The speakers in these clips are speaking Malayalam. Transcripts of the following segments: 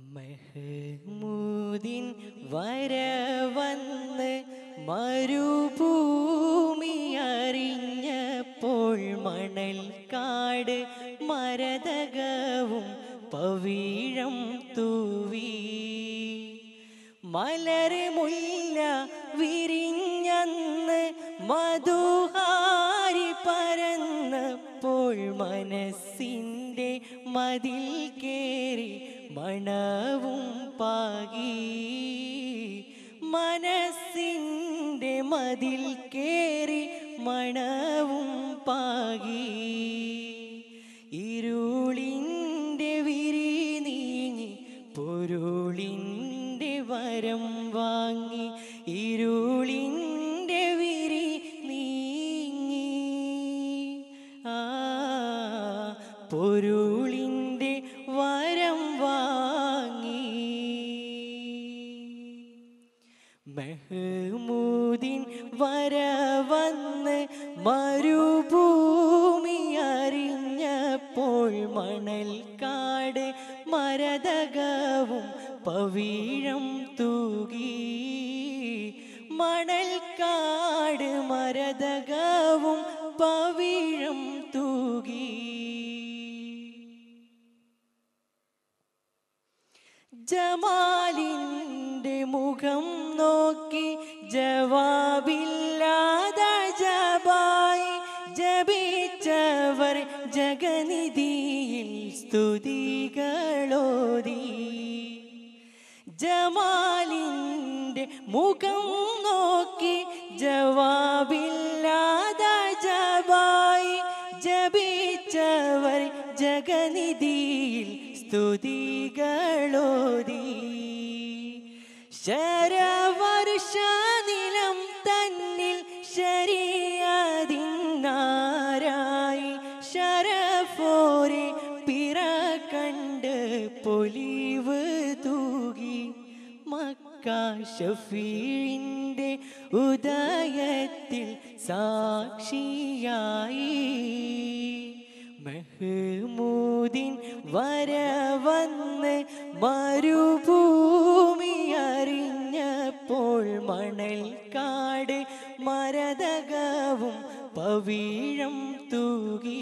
മെഹ്മൂദിൻ വരവന്ന് മരുഭൂമി അറിഞ്ഞപ്പോൾ മണൽ കാട് മരതകവും പവീഴം തൂവി മലര് മുല്ല വിരിഞ്ഞന്ന് മധുഹാരി പരന്നപ്പോൾ മനസ്സിൻ്റെ മതിൽ കേറി മണവും പാകി മനസ്സിൻ്റെ മതിൽ കേറി മണവും പാകി ഇരുളിൻ്റെ വിരി നീങ്ങി പൊരുളിൻ്റെ വരം വാങ്ങി ഇരുളിൻ്റെ വിരി നീങ്ങി ആ പൊരുളിൻ്റെ വരം വാങ്ങി മെഹ്മൂദിൻ വരവന്ന് മരുഭൂമി അറിഞ്ഞപ്പോൾ മണൽ കാട് മരതകവും പവീഴം തൂകി മണൽ കാട് മരതകവും പവീഴം തൂകി ജമാലിൻ്റെ മുഖം നോക്കി ജവാബില്ലാതെ ജബായി ജപിച്ചവർ ജഗനിധിയിൽ സ്തുതികളോതി ജമാലിൻ്റെ മുഖം നോക്കി ജവാബില്ലാതെ ജബായി ജപിച്ചവർ ജഗനിധിയിൽ സ്തുതികളോതി ശരവർഷ നിലം തന്നിൽ ശരിയതിന്നാരായി ശരഫോരെ പിറ കണ്ട് പൊലിവ് തൂകി മക്ക ഷഫീഴിൻ്റെ ഉദയത്തിൽ സാക്ഷിയായി മെഹ്മൂദിൻ വരവന്ന് മരുഭൂമി അറിഞ്ഞപ്പോൾ മണൽ കാട് മരതകവും പവീഴം തൂകി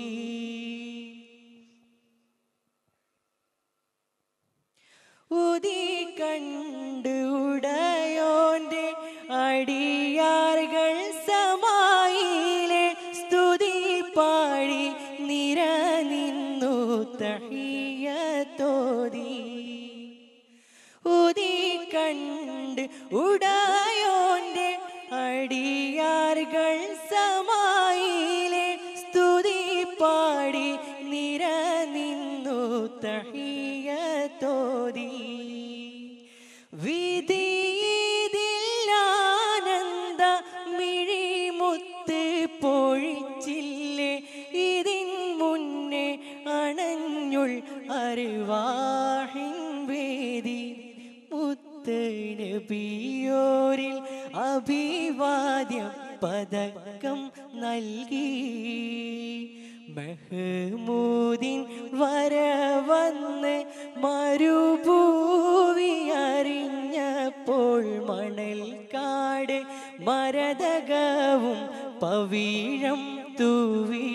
ഉതി കണ്ട് ഉടയോന്റെ അടിയാറുകൾ സമായിലെ സ്തുതി പാടി നിര നിന്നു തഹിയത്തോതി ഉതി കണ്ട് ഉടയോന്റെ അടിയാറുകൾ സമായിലെ സ്തുതി പാടി നിര നിന്നു തഹിയത്തോതി വിധിയിതില്ലാനന്ദ മിഴിമുത്ത് പൊഴിച്ചില്ലേ ഇതിൻ മുന്നേ അണഞ്ഞുൾ അറിവാഹിൻ വേദി മുത്ത് നബിയോരിൽ അഭിവാദ്യം പതക്കം നൽകി മെഹ്മൂദിൻ വരവന്ന് മരുഭൂവി അറിഞ്ഞപ്പോൾ മണൽ കാട് മരതകവും പവീഴം തൂവി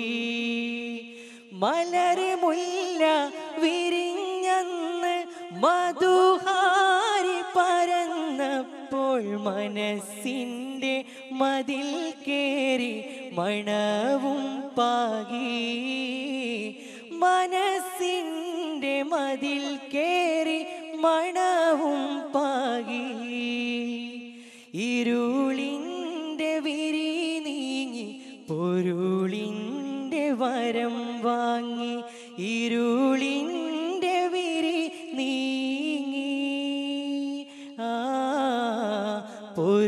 മലര് മുല്ല വിരിഞ്ഞന്ന് മധുഹാരി പരന്നപ്പോൾ മനസ്സിൻ്റെ മതിൽ കേറി മണവും പാകി മനസ്സിൻ്റെ മതിൽ കേറി മണവും പാകി ഇരുളിൻ്റെ വിരി നീങ്ങി പൊരുളിൻ്റെ വരം വാങ്ങി ഇരുളിൻ്റെ വിരി നീങ്ങി ആ പൊരു